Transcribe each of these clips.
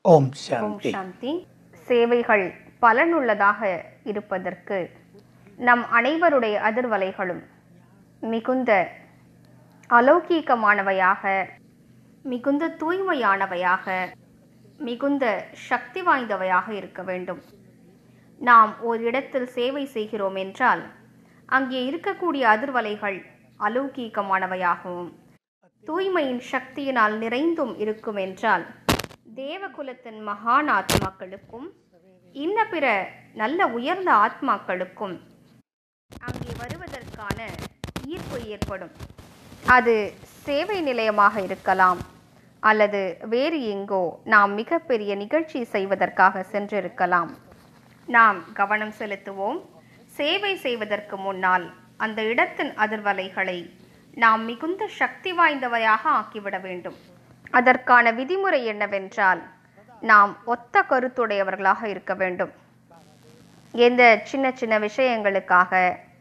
ஓம் ஓம் சாந்தி சாந்தி சேவைகள் பலனுள்ளதாக இருப்பதற்கு நம் அனைவருடைய அதிர்வலைகளும் மிகுந்த அலௌகீகமானவையாக மிகுந்த தூய்மையானவையாக மிகுந்த சக்தி வாய்ந்தவையாக இருக்க வேண்டும் நாம் ஒரு இடத்தில் சேவை செய்கிறோம் என்றால் அங்கே இருக்கக்கூடிய அதிர்வலைகள் அலௌகீகமானவையாகவும் தூய்மையின் சக்தியினால் நிறைந்தும் இருக்கும் என்றால் தேவகுலத்தின் மகான் ஆத்மாக்களுக்கும் இன்ன பிற நல்ல உயர்ந்த ஆத்மாக்களுக்கும் அங்கே வருவதற்கான ஈர்ப்பு ஏற்படும் அது சேவை நிலையமாக இருக்கலாம் அல்லது வேறு எங்கோ நாம் மிகப்பெரிய நிகழ்ச்சி செய்வதற்காக சென்றிருக்கலாம் நாம் கவனம் செலுத்துவோம் சேவை செய்வதற்கு முன்னால் அந்த இடத்தின் அதிர்வலைகளை நாம் மிகுந்த சக்தி வாய்ந்தவையாக ஆக்கிவிட வேண்டும் அதற்கான விதிமுறை என்னவென்றால் நாம் ஒத்த கருத்துடையவர்களாக இருக்க வேண்டும் எந்த சின்ன சின்ன விஷயங்களுக்காக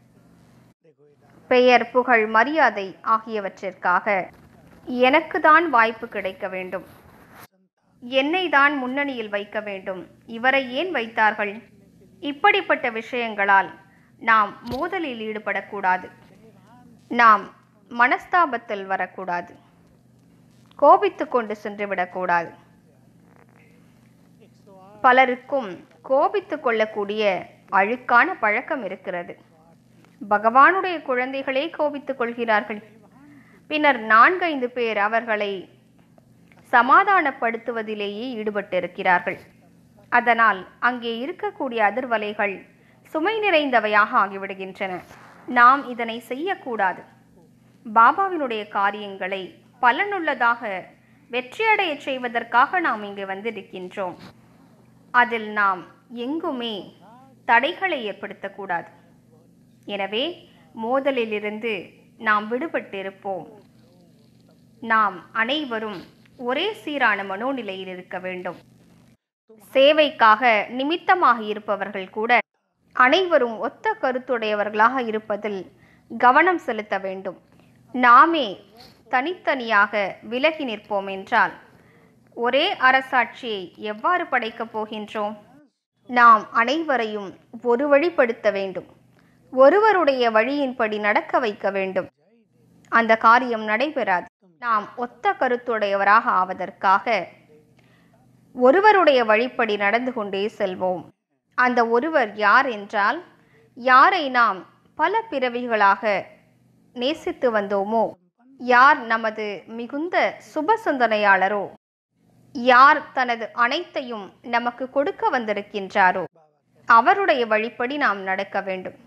பெயர் புகழ் மரியாதை ஆகியவற்றிற்காக எனக்கு தான் வாய்ப்பு கிடைக்க வேண்டும் என்னை தான் முன்னணியில் வைக்க வேண்டும் இவரை ஏன் வைத்தார்கள் இப்படிப்பட்ட விஷயங்களால் நாம் மோதலில் ஈடுபடக்கூடாது நாம் மனஸ்தாபத்தில் வரக்கூடாது கோபித்து கொண்டு சென்று விடக்கூடாது பலருக்கும் கோபித்து கொள்ளக்கூடிய அழுக்கான பழக்கம் இருக்கிறது பகவானுடைய குழந்தைகளே கோபித்துக் கொள்கிறார்கள் பின்னர் நான்கைந்து பேர் அவர்களை சமாதானப்படுத்துவதிலேயே ஈடுபட்டிருக்கிறார்கள் அதனால் அங்கே இருக்கக்கூடிய அதிர்வலைகள் சுமை நிறைந்தவையாக ஆகிவிடுகின்றன நாம் இதனை செய்யக்கூடாது பாபாவினுடைய காரியங்களை பலனுள்ளதாக வெற்றியடைய செய்வதற்காக நாம் இங்கு வந்திருக்கின்றோம் அதில் நாம் எங்குமே தடைகளை ஏற்படுத்தக்கூடாது எனவே மோதலிலிருந்து நாம் விடுபட்டிருப்போம் நாம் அனைவரும் ஒரே சீரான மனோநிலையில் இருக்க வேண்டும் சேவைக்காக நிமித்தமாக இருப்பவர்கள் கூட அனைவரும் ஒத்த கருத்துடையவர்களாக இருப்பதில் கவனம் செலுத்த வேண்டும் நாமே தனித்தனியாக விலகி நிற்போம் என்றால் ஒரே அரசாட்சியை எவ்வாறு படைக்கப் போகின்றோம் நாம் அனைவரையும் ஒரு வழிப்படுத்த வேண்டும் ஒருவருடைய வழியின்படி நடக்க வைக்க வேண்டும் அந்த காரியம் நடைபெறாது நாம் ஒத்த கருத்துடையவராக ஆவதற்காக ஒருவருடைய வழிப்படி நடந்து கொண்டே செல்வோம் அந்த ஒருவர் யார் என்றால் யாரை நாம் பல பிறவிகளாக நேசித்து வந்தோமோ யார் நமது மிகுந்த சுப சிந்தனையாளரோ யார் தனது அனைத்தையும் நமக்கு கொடுக்க வந்திருக்கின்றாரோ அவருடைய வழிப்படி நாம் நடக்க வேண்டும்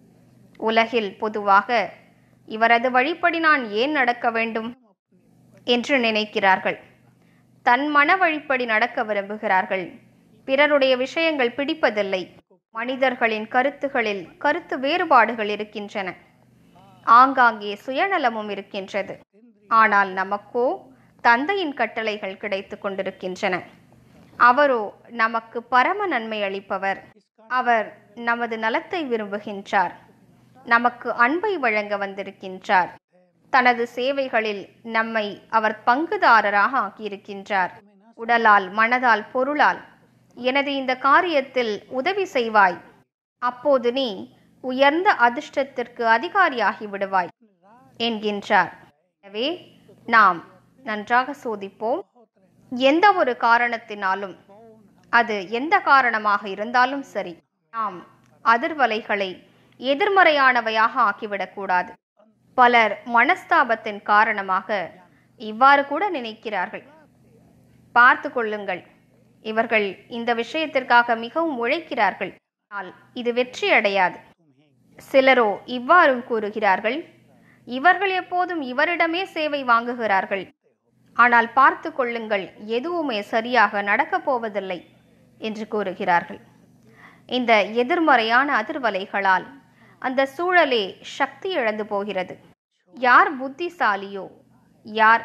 உலகில் பொதுவாக இவரது வழிப்படி நான் ஏன் நடக்க வேண்டும் என்று நினைக்கிறார்கள் தன் மன வழிப்படி நடக்க விரும்புகிறார்கள் பிறருடைய விஷயங்கள் பிடிப்பதில்லை மனிதர்களின் கருத்துகளில் கருத்து வேறுபாடுகள் இருக்கின்றன ஆங்காங்கே சுயநலமும் இருக்கின்றது ஆனால் நமக்கோ தந்தையின் கட்டளைகள் கிடைத்து கொண்டிருக்கின்றன அவரோ நமக்கு பரம நன்மை அளிப்பவர் அவர் நமது நலத்தை விரும்புகின்றார் நமக்கு அன்பை வழங்க வந்திருக்கின்றார் தனது சேவைகளில் நம்மை அவர் பங்குதாரராக ஆக்கியிருக்கின்றார் உடலால் மனதால் பொருளால் எனது இந்த காரியத்தில் உதவி செய்வாய் அப்போது நீ உயர்ந்த அதிர்ஷ்டத்திற்கு அதிகாரியாகி விடுவாய் என்கின்றார் எனவே நாம் நன்றாக சோதிப்போம் எந்த ஒரு காரணத்தினாலும் அது எந்த காரணமாக இருந்தாலும் சரி நாம் அதிர்வலைகளை எதிர்மறையானவையாக ஆக்கிவிடக்கூடாது பலர் மனஸ்தாபத்தின் காரணமாக இவ்வாறு கூட நினைக்கிறார்கள் பார்த்து கொள்ளுங்கள் இவர்கள் இந்த விஷயத்திற்காக மிகவும் உழைக்கிறார்கள் ஆனால் இது வெற்றி அடையாது சிலரோ இவ்வாறும் கூறுகிறார்கள் இவர்கள் எப்போதும் இவரிடமே சேவை வாங்குகிறார்கள் ஆனால் பார்த்து கொள்ளுங்கள் எதுவுமே சரியாக நடக்கப் போவதில்லை என்று கூறுகிறார்கள் இந்த எதிர்மறையான அதிர்வலைகளால் அந்த சூழலே சக்தி இழந்து போகிறது யார் புத்திசாலியோ யார்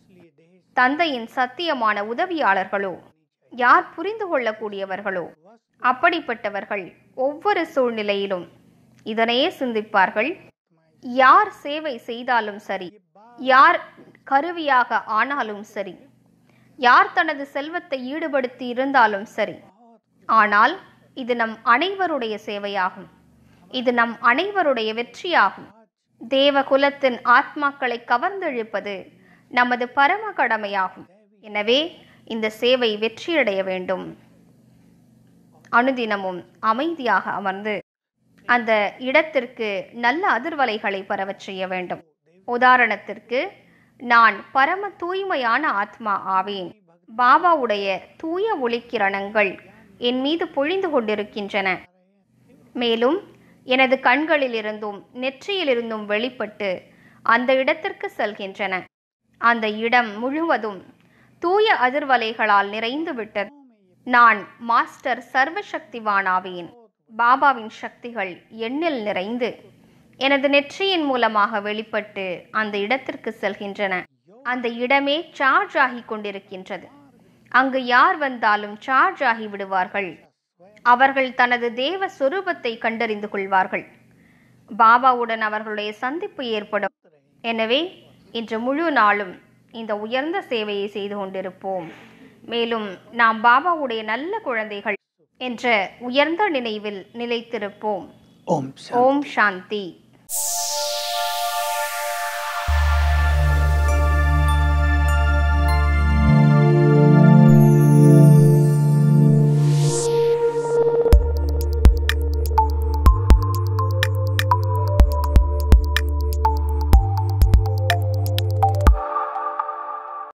தந்தையின் சத்தியமான உதவியாளர்களோ யார் புரிந்து கொள்ளக்கூடியவர்களோ அப்படிப்பட்டவர்கள் ஒவ்வொரு சூழ்நிலையிலும் இதனையே சிந்திப்பார்கள் யார் சேவை செய்தாலும் சரி யார் கருவியாக ஆனாலும் சரி யார் தனது செல்வத்தை ஈடுபடுத்தி இருந்தாலும் சரி ஆனால் இது நம் அனைவருடைய சேவையாகும் இது நம் அனைவருடைய வெற்றியாகும் தேவ குலத்தின் ஆத்மாக்களை கவர்ந்தெழுப்பது நமது பரம கடமையாகும் எனவே இந்த சேவை வெற்றியடைய வேண்டும் அனுதினமும் அமைதியாக அமர்ந்து அந்த இடத்திற்கு நல்ல அதிர்வலைகளை பரவச் செய்ய வேண்டும் உதாரணத்திற்கு நான் பரம தூய்மையான ஆத்மா ஆவேன் பாபாவுடைய தூய ஒளிக்கிரணங்கள் என் மீது பொழிந்து கொண்டிருக்கின்றன மேலும் எனது கண்களிலிருந்தும் நெற்றியிலிருந்தும் வெளிப்பட்டு அந்த இடத்திற்கு செல்கின்றன அந்த இடம் முழுவதும் தூய அதிர்வலைகளால் நிறைந்து விட்டது நான் மாஸ்டர் சர்வசக்திவானாவேன் பாபாவின் சக்திகள் எண்ணில் நிறைந்து எனது நெற்றியின் மூலமாக வெளிப்பட்டு அந்த இடத்திற்கு செல்கின்றன அந்த இடமே சார்ஜ் ஆகிக் கொண்டிருக்கின்றது அங்கு யார் வந்தாலும் சார்ஜ் ஆகி விடுவார்கள் அவர்கள் தனது தேவ சொரூபத்தை கண்டறிந்து கொள்வார்கள் பாபாவுடன் அவர்களுடைய சந்திப்பு ஏற்படும் எனவே இன்று முழு நாளும் இந்த உயர்ந்த சேவையை செய்து கொண்டிருப்போம் மேலும் நாம் பாபாவுடைய நல்ல குழந்தைகள் என்ற உயர்ந்த நினைவில் நிலைத்திருப்போம் ओम शांति ஓம் சாந்தி